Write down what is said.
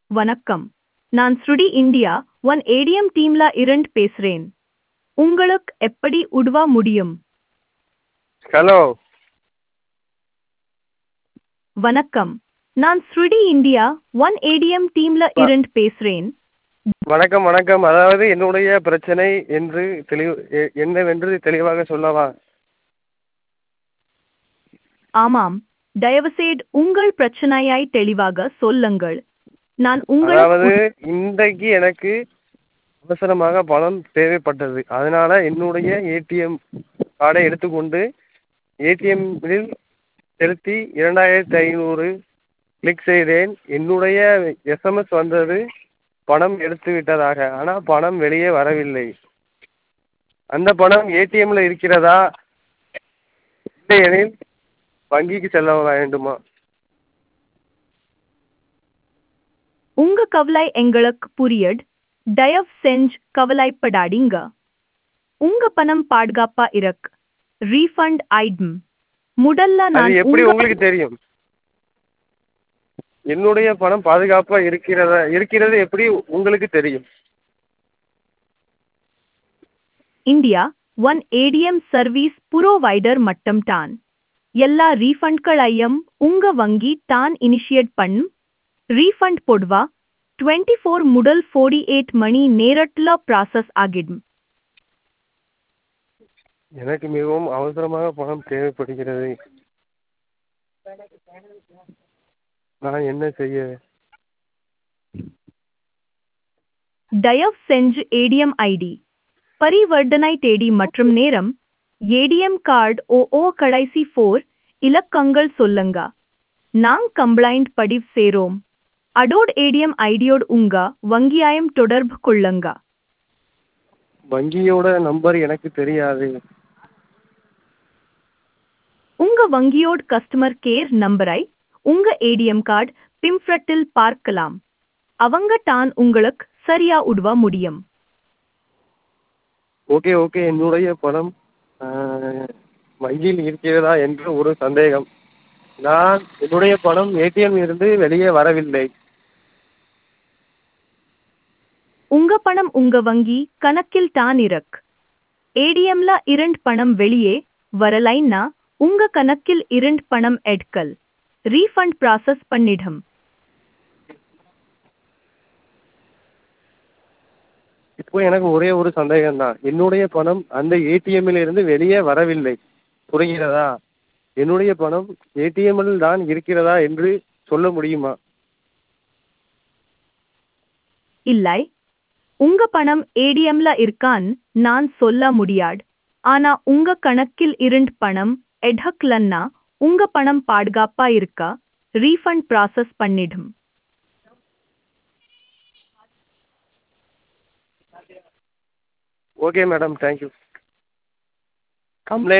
வணக்கம் நான் ஸ்ருடி இந்தியா ஒன் ஏடிஎம் டீம்ல இருந்து பேசுறேன் உங்களுக்கு எப்படி உதவ முடியும் ஹலோ வணக்கம் நான் ஸ்ருடி இந்தியா ஒன் ஏடிஎம் டீம்ல இருந்து பேசுறேன் வணக்கம் வணக்கம் அதாவது என்னுடைய பிரச்சனை என்று தெளிவு எ- என்னவென்று தெளிவாக சொல்லவா ஆமாம் தயவுசெய்து உங்கள் பிரச்சனையை தெளிவாக சொல்லுங்கள் நான் அதாவது உங்களுக்கு இன்றைக்கு எனக்கு அவசரமாக பணம் தேவைப்பட்டது அதனால என்னுடைய ஏடிஎம் கார்டை எடுத்துக்கொண்டு ஏடிஎம்மில் செலுத்தி இரண்டாயிரத்தி ஐநூறு கிளிக் செய்தேன் என்னுடைய எஸ்எம்எஸ் வந்தது பணம் எடுத்து விட்டதாக ஆனால் பணம் வெளியே வரவில்லை அந்த பணம் ஏடிஎம்ல இருக்கிறதா இல்லையெனில் வங்கிக்கு செல்ல வேண்டுமா உங்க கவலை எங்களுக்கு புரியுது தயவு செஞ்சு கவலைப்படாதீங்க உங்க பணம் பாதுகாப்பா இருக்கு ரீஃபண்ட் ஆயிடும் முதல்ல அது நான் எப்படி உங்க உங்களுக்கு தெரியும் என்னுடைய பணம் பாதுகாப்பா இருக்கிறதா இருக்கிறது எப்படி உங்களுக்கு தெரியும் India one ATM service provider மட்டும் தான் எல்லா ரீஃபண்ட்களையும் உங்க வங்கி தான் இனிஷியேட் பண்ணும் ரீஃபண்ட் பொதுவா டுவெண்ட்டி ஃபோர் முதல் ஃபோர்டி எயிட் மணி நேரத்தில் ப்ராசஸ் ஆகிடும் எனக்கு மிகவும் அவசரமாக பணம் தேவைப்படுகிறது நான் என்ன செய்ய தயவு செஞ்சு ஏடிஎம் ஐடி பரிவர்த்தனை தேதி மற்றும் நேரம் ஏடிஎம் கார்டு ஓ ஓ கடைசி ஃபோர் இலக்கங்கள் சொல்லுங்க நாங் கம்ப்ளைண்ட் பதிவு சேரோம் அடோட் ஏடிஎம் ஐடியோடு உங்க வங்கியாயம் தொடர்பு கொள்ளுங்க வங்கியோட நம்பர் எனக்கு தெரியாது உங்க வங்கியோட் கஸ்டமர் கேர் நம்பரை உங்க ஏடிஎம் கார்டு பிம்ஃப்ரட்டில் பார்க்கலாம் அவங்க தான் உங்களுக்கு சரியா உதவ முடியும் ஓகே ஓகே என்னுடைய பணம் ஆஹ், வங்கியில் இருக்கிறதா என்று ஒரு சந்தேகம் நான் என்னுடைய பணம் ஏடிஎம் இருந்து வெளியே வரவில்லை உங்க பணம் உங்க வங்கி கணக்கில் தான் இருக்கு ஏடிஎம்ல இரண்டு பணம் வெளியே வரலைன்னா உங்க கணக்கில் இரண்டு பணம் எடுக்கல் ரீஃபண்ட் ப்ராசஸ் பண்ணிடும் இப்போ எனக்கு ஒரே ஒரு சந்தேகம் தான் என்னுடைய பணம் அந்த ஏடிஎம்மில் இருந்து வெளியே வரவில்லை புரிகிறதா என்னுடைய பணம் ஏடிஎம்மில் தான் இருக்கிறதா என்று சொல்ல முடியுமா இல்லை உங்க பணம் ஏடிஎம்ல இருக்கான் நான் சொல்ல முடியாது ஆனா உங்க கணக்கில் இரண்டு பணம் எடுக்கலன்னா உங்க பணம் பாதுகாப்பா இருக்கா ரீஃபண்ட் ப்ராசஸ் பண்ணிடும் ஓகே மேடம் தேங்க்யூ கம்ப்ளைண்ட்